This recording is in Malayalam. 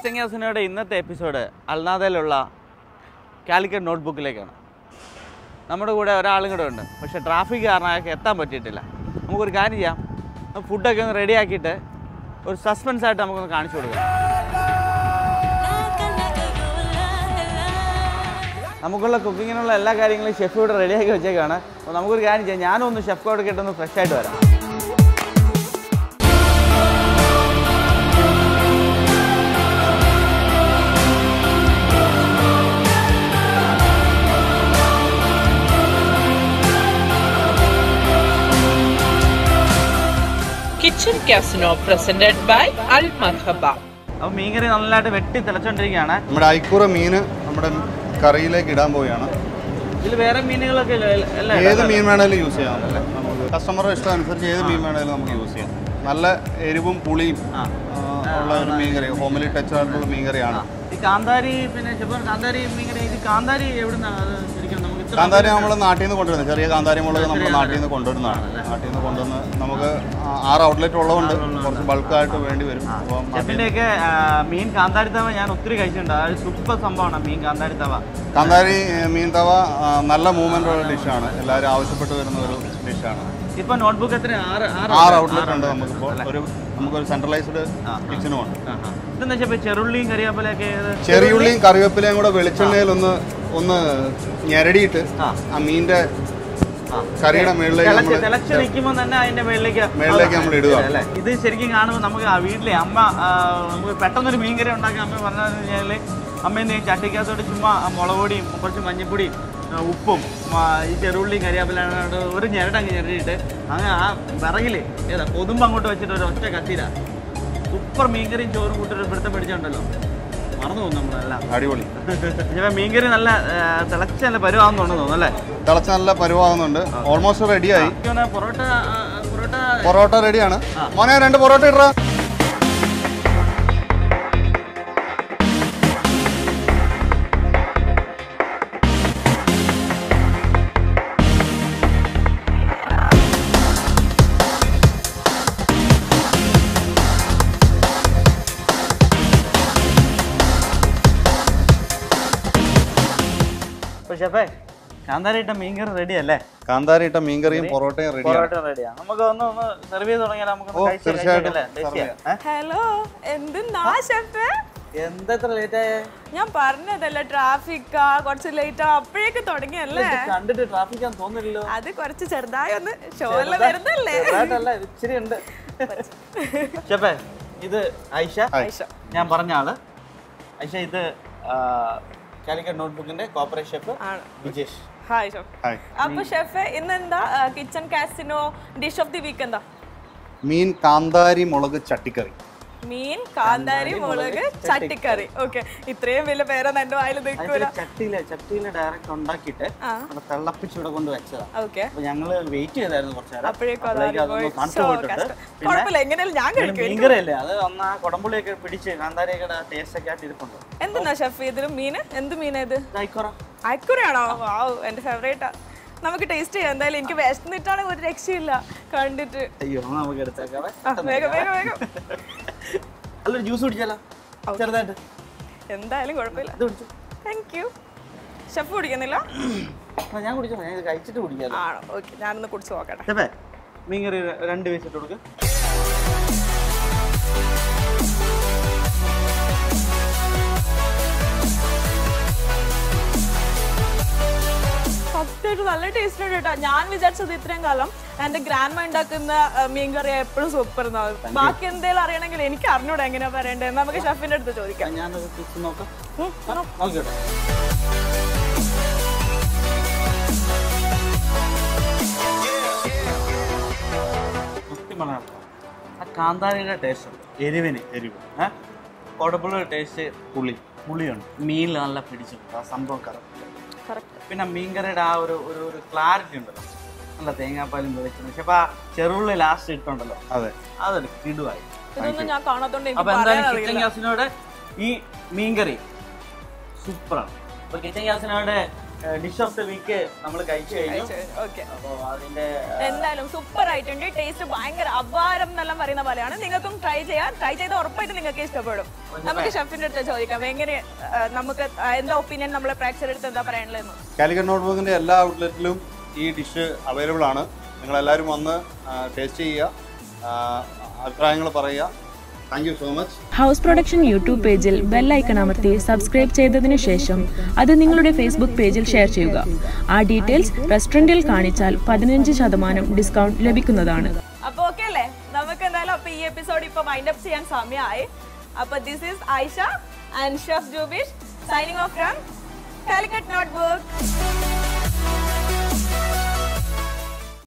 കിച്ചൻ ഗ്യാസിനോടെ ഇന്നത്തെ എപ്പിസോഡ് അൽനാദയിലുള്ള കാലിക്കറ്റ് നോട്ട്ബുക്കിലേക്കാണ് നമ്മുടെ കൂടെ ഒരാളും കൂടെ ഉണ്ട് പക്ഷേ ട്രാഫിക് കാരണം അയാൾക്ക് എത്താൻ പറ്റിയിട്ടില്ല നമുക്കൊരു കാര്യം ചെയ്യാം നമുക്ക് ഫുഡൊക്കെ ഒന്ന് റെഡി ആക്കിയിട്ട് ഒരു സസ്പെൻസ് ആയിട്ട് നമുക്കൊന്ന് കാണിച്ചു കൊടുക്കാം നമുക്കുള്ള കുക്കിങ്ങിനുള്ള എല്ലാ കാര്യങ്ങളും ഷെഫ് ഇവിടെ റെഡിയാക്കി വെച്ചേക്കാണ് അപ്പോൾ നമുക്കൊരു കാര്യം ചെയ്യാം ഞാനും ഒന്ന് ഷെഫ് കോഡ് കിട്ടുന്ന ഫ്രഷ് ആയിട്ട് വരാം Kitchen Casino presented by Al Marhaba. അപ്പോൾ മീൻകറി നല്ലതായിട്ട് വെട്ടി തിളച്ചോണ്ടിരിക്കുകയാണ് നമ്മുടെ ഐക്കൂറ മീന് നമ്മുടെ കറിയിലേക്ക് ഇടാൻ പോവുകയാണ് ഇതിൽ വേറെ മീനുകളൊക്കെ ഇല്ലേ? എല്ലാം ഏത് ഇടാം. മീൻ വേണേലും യൂസ് ചെയ്യാം നമുക്ക് കസ്റ്റമറുടെ ഇഷ്ടം അനുസരിച്ച് ഏത് മീൻ വേണേലും നമുക്ക് യൂസ് ചെയ്യാം നല്ല എരിവും പുളിയും ആ. ആ, ഉള്ള ഒരു മീൻ കറി ഹോമിലി ടച്ച് ആയിട്ടുള്ള മീൻ കറിയാണ് ഈ കാന്താരി പിന്നെ ഷെഫ് കാന്താരി മീൻകറി ഇത് കാന്താരി എവിടുന്നാണ് അത് ശരിക്കും നമുക്ക് ഇത്ര കാന്താരി നമ്മൾ നാട്ടിൽ നിന്ന് കൊണ്ടുവരുന്നത് ചെറിയ കാന്താരി മുളക് നമ്മൾ നാട്ടിൽ നിന്ന് കൊണ്ടുവരുന്നതാണ് നാട്ടിൽ നിന്ന് കൊണ്ടുവന്ന് നമുക്ക് ആ- ആറ് ഔട്ട്ലെറ്റ് ഉള്ളതുകൊണ്ട് കുറച്ച് ബൾക്കായിട്ട് വേണ്ടി വരും അപ്പം ഷെഫിൻ്റെയൊക്കെ മീൻ കാന്താരി തവ ഞാൻ ഒത്തിരി കഴിച്ചിട്ടുണ്ട് അത് സൂപ്പർ സംഭവമാണ് മീൻ കാന്താരി തവ കാന്താരി ഏ, മീൻ തവ ആ, നല്ല മൂവ്മെൻ്റ് ഉള്ള ഡിഷാണ് എല്ലാവരും ആവശ്യപ്പെട്ട് വരുന്ന ഒരു ഡിഷാണ് ഇപ്പൊ നോട്ട്ബുക്ക് എത്ര ആറ് ആറ് ഔട്ട്ലെറ്റ് ഉണ്ട് നമുക്കിപ്പോൾ ഒരു നമുക്കൊരു സെൻട്രലൈസ്ഡ് കിച്ചനും ഉണ്ട് ആഹാ. ഇതെന്താ ഷെഫ് ചെറുള്ളിയും കറിവേപ്പിലൊക്കെ ഇത് ചെറിയുള്ളിയും കറിവേപ്പിലയും കൂടെ വെളിച്ചെണ്ണയിൽ ഒന്ന് ഒന്ന് ഞെരടിയിട്ട് ആ. ആ മീൻ്റെ ആ. കറിയുടെ മുകളിലേക്ക് തിളച്ച് നമ്മൾ തിളച്ച് നിൽക്കുമ്പോൾ തന്നെ അതിന്റെ മേളിലേക്ക് മേളിലേക്ക് നമ്മൾ ഇടുക. അല്ലേ ഇത് ശരിക്കും കാണുമ്പോൾ നമുക്ക് ആ വീട്ടിലെ അമ്മ ആ, നമുക്ക് പെട്ടെന്നൊരു മീൻകറി ഉണ്ടാക്കി അമ്മ പറഞ്ഞു കഴിഞ്ഞാൽ അമ്മ എന്ത് ചെയ്യും ചട്ടിക്കകത്തോട്ട് ചുമ്മാ ആ മുളക് പൊടിയും കുറച്ച് മഞ്ഞപ്പൊടിയും ആ, ഉപ്പും ആ, ഈ ചെറുള്ളിയും കരിയാപ്പിലാണ് ഒരു ഞെരടങ്ങ് ഞെരടിയിട്ട് അങ്ങനെ ആ വിറകില് ഏതാ കൊതുമ്പ് അങ്ങോട്ട് വെച്ചിട്ട് ഒരു ഒറ്റ കത്തിര സൂപ്പർ മീൻകറിയും ചോറും കൂട്ടി ഒരു പിടുത്തം പിടിച്ചുണ്ടല്ലോ മറന്നു പോകും നമ്മളെല്ലാം അടിപൊളി ഇപ്പം മീൻകറി നല്ല ആ, തിളച്ച് നല്ല പരുവാകുന്നുണ്ടെന്ന് തോന്നുന്നു അല്ലേ തിളച്ച് നല്ല പരുവാകുന്നുണ്ട് ഓൾമോസ്റ്റ് റെഡിയായി എനിക്ക് തോന്നുന്നു പൊറോട്ട ആ, പൊറോട്ട പൊറോട്ട റെഡിയാണ് മോനെ രണ്ട് പൊറോട്ട ഇടറാ അപ്പൊ ഷെഫേ കാന്താരിട്ട മീൻകറി റെഡി അല്ലേ കാന്താരി ഇട്ട മീൻകറിയും പൊറോട്ടയും റെഡിയാണ് പൊറോട്ട റെഡിയാ നമുക്ക് ഒന്ന് ഒന്ന് സെർവ് ചെയ്ത് തുടങ്ങിയാൽ നമുക്ക് ഓ, തീർച്ചയായിട്ടും. serve ഹലോ എന്തെന്നാ ഷെഫ് എന്തെത്ര ലേറ്റ് ആയേ ഞാൻ പറഞ്ഞതല്ല ട്രാഫിക്കാ കുറച്ച് ലേറ്റ് ആ അപ്പോഴേക്ക് തുടങ്ങിയല്ലേ കണ്ടിട്ട് ട്രാഫിക് ആണെന്ന് തോന്നില്ലല്ലോ അത് കുറച്ച് ചെറുതായി ഒന്ന് ഷോയില് വരുന്നല്ലേ ചെറുതായിട്ടല്ല ഇത് ഇച്ചിരി ഉണ്ട് ഷെഫേ ഇത് ഐഷ ഐഷ. ഞാൻ പറഞ്ഞ ആള് ഐഷ ഇത് കാലിക്കറ്റ് നോട്ട്ബുക്കിന്റെ കോപ്പറേറ്റ് ഷെഫ് ആണ് വിജേഷ് ഹായ് ഷെഫ് ഹായ് അപ്പൊ ഷെഫ് ഇന്നെന്താ kitchen casino dish of the week എന്താ മീൻ കാന്താരി മുളക് ചട്ടിക്കറി മീൻ കാന്താരി മുളക് ചട്ടിക്കറി ഓക്കെ ഇത്രയും വലിയ പേരൊന്നും എന്റെ വായിൽ നിൽക്കൂല ചട്ടിയില് ചട്ടിയില് ഡയറക്റ്റ് ഉണ്ടാക്കിയിട്ട് ആ. അവിടെ തിളപ്പിച്ച് ഇവിടെ കൊണ്ട് വെച്ചതാ ഓക്കെ അപ്പൊ ഞങ്ങള് വെയിറ്റ് ചെയ്തായിരുന്നു കുറച്ച് നേരം അപ്പോഴേക്കും അപ്പോഴേക്കും അതാരും അതൊന്ന് പോയി. തണുത്ത് ശോ, പോയിട്ടുണ്ട് കഷ്ടം. പിന്നെ കുഴപ്പമില്ല എങ്ങനെയാലും ഞാൻ കഴിക്കും എനിക്ക് മീൻകറി അല്ലേ അത് ഒന്ന് ആ കുടമ്പുളിയൊക്കെ പിടിച്ച് കാന്താരിയൊക്കെ ടേസ്റ്റ് ഒക്കെ ആയിട്ട് ഇരിപ്പുണ്ട് എന്തെന്നാ ഷെഫ് ഇതിന് മീന് എന്ത് മീനാ ഇത് ആയിക്കോറ അയക്കുറയാണോ വാവ് എന്റെ ഫേവറേറ്റാ നമുക്ക് ടേസ്റ്റ് ചെയ്യാം എന്തായാലും എനിക്ക് വിശന്നിട്ടാണ് ഒരു രക്ഷയില്ല കണ്ടിട്ട് അയ്യോ എന്നാ നമുക്ക് എടുത്തേക്കാം ആ, വേഗം വേഗം വേഗം അല്ലൊരു ജ്യൂസ് കുടിച്ചാലോ ചെറുതായിട്ട് എന്തായാലും കുഴപ്പമില്ല ഇത് കുടിച്ചു താങ്ക് യു ഷെഫ് കുടിക്കുന്നില്ല ആ, ഞാൻ കുടിച്ചോ ഞാൻ ഇത് കഴിച്ചിട്ട് കുടിക്കാലോ ആണോ ഓക്കെ ഞാനൊന്ന് കുടിച്ച് നോക്കട്ടെ ഷെഫേ മീൻകറി ര- രണ്ട് പീസ് ഇട്ട് കൊടുക്ക് സത്യമായിട്ട് നല്ല ടേസ്റ്റ് ഉണ്ട് കേട്ടോ ഞാൻ വിചാരിച്ചത് ഇത്രയും കാലം എന്റെ ഗ്രാൻഡ് മ ഉണ്ടാക്കുന്ന ആ, മീൻകറി എപ്പോഴും സൂപ്പർ എന്നാവും ബാക്കി എന്തെങ്കിലും അറിയണമെങ്കിൽ എനിക്ക് അറിഞ്ഞൂടെ എങ്ങനെയാ പറയണ്ടേ നമുക്ക് ഷെഫിന്റെ അടുത്ത് ചോദിക്കാം ഞാനത് പീസ് നോക്കാം ഉം, ആണോ? നോക്കിയോട്ടെ സത്യം പറഞ്ഞാ ആ കാന്താരിയുടെ ടേസ്റ്റ് ഉണ്ട് എരിവിന് എരിവ് ഏഹ് കുടപ്പുള്ളിയുടെ ടേസ്റ്റ് പുളി പുളിയുണ്ട് മീനിൽ നല്ല പിടിച്ചിട്ടുണ്ട് ആ സംഭവം കറക്റ്റ് Correct. പിന്നെ മീൻകറിയുടെ ആ ഒരു ഒരു ഒരു ക്ലാരിറ്റി ഉണ്ടല്ലോ നല്ല തേങ്ങാപ്പാലും വെളിച്ചെണ്ണ പക്ഷെ അപ്പൊ ആ ചെറുള്ളി ലാസ്റ്റ് ഇട്ടുണ്ടല്ലോ അതെ അതൊരു കിടുവായി ഇതൊന്നും ഞാൻ കാണാത്തോണ്ട് അപ്പൊ എനിക്ക് എന്തായാലും പറയാൻ കിച്ചൻ അറിയില്ല ഗ്യാസിനോട് ഈ മീൻകറി സൂപ്പറാണ് അപ്പൊ കിച്ചൻ ഗ്യാസിനോട് ഡിഷ് ഓഫ് ദ വീക്ക് നമ്മൾ കഴിച്ചു കഴിഞ്ഞു ഓക്കെ അപ്പോൾ അതിന്റെ എന്തായാലും സൂപ്പർ ആയിട്ടുണ്ട് ടേസ്റ്റ് ഭയങ്കര അപാരം എന്നെല്ലാം പറയുന്ന പോലെയാണ് നിങ്ങൾക്കും ട്രൈ ചെയ്യാം ട്രൈ ചെയ്ത് ഉറപ്പായിട്ട് നിങ്ങൾക്ക് ഇഷ്ടപ്പെടും നമുക്ക് ഷെഫിന്റെ അടുത്ത് ചോദിക്കാം എങ്ങനെ ആ, നമുക്ക് ആ, എന്താ ഒപ്പീനിയൻ നമ്മളെ പ്രേക്ഷകരുടെ അടുത്ത് എന്താ പറയാനുള്ളതെന്ന് കാലിക്കറ്റ് നോട്ട്ബുക്കിൻ്റെ എല്ലാ ഔട്ട്ലെറ്റിലും ഈ ഡിഷ് അവൈലബിൾ ആണ് നിങ്ങളെല്ലാവരും വന്ന് ടേസ്റ്റ് ചെയ്യുക ആ, അഭിപ്രായങ്ങൾ പറയുക thank you so much house production YouTube പേജിൽ ബെൽ ഐക്കൺ അമർത്തി സബ്സ്ക്രൈബ് ചെയ്തതിനു ശേഷം അത് നിങ്ങളുടെ ഫേസ്ബുക്ക് പേജിൽ ഷെയർ ചെയ്യുക ആ ഡീറ്റെയിൽസ് റെസ്റ്റോറൻറ്റിൽ കാണിച്ചാൽ പതിനഞ്ച് ശതമാനം ഡിസ്കൗണ്ട് ലഭിക്കുന്നതാണ് അപ്പൊ ഓക്കെ അല്ലേ നമുക്ക് എന്തായാലും അപ്പൊ ഈ എപ്പിസോഡ് ഇപ്പൊ വൈൻഡ് അപ്പ് ചെയ്യാൻ സമയമായി അപ്പൊ this is Aisha and chef Jubish signing off from Calicut note book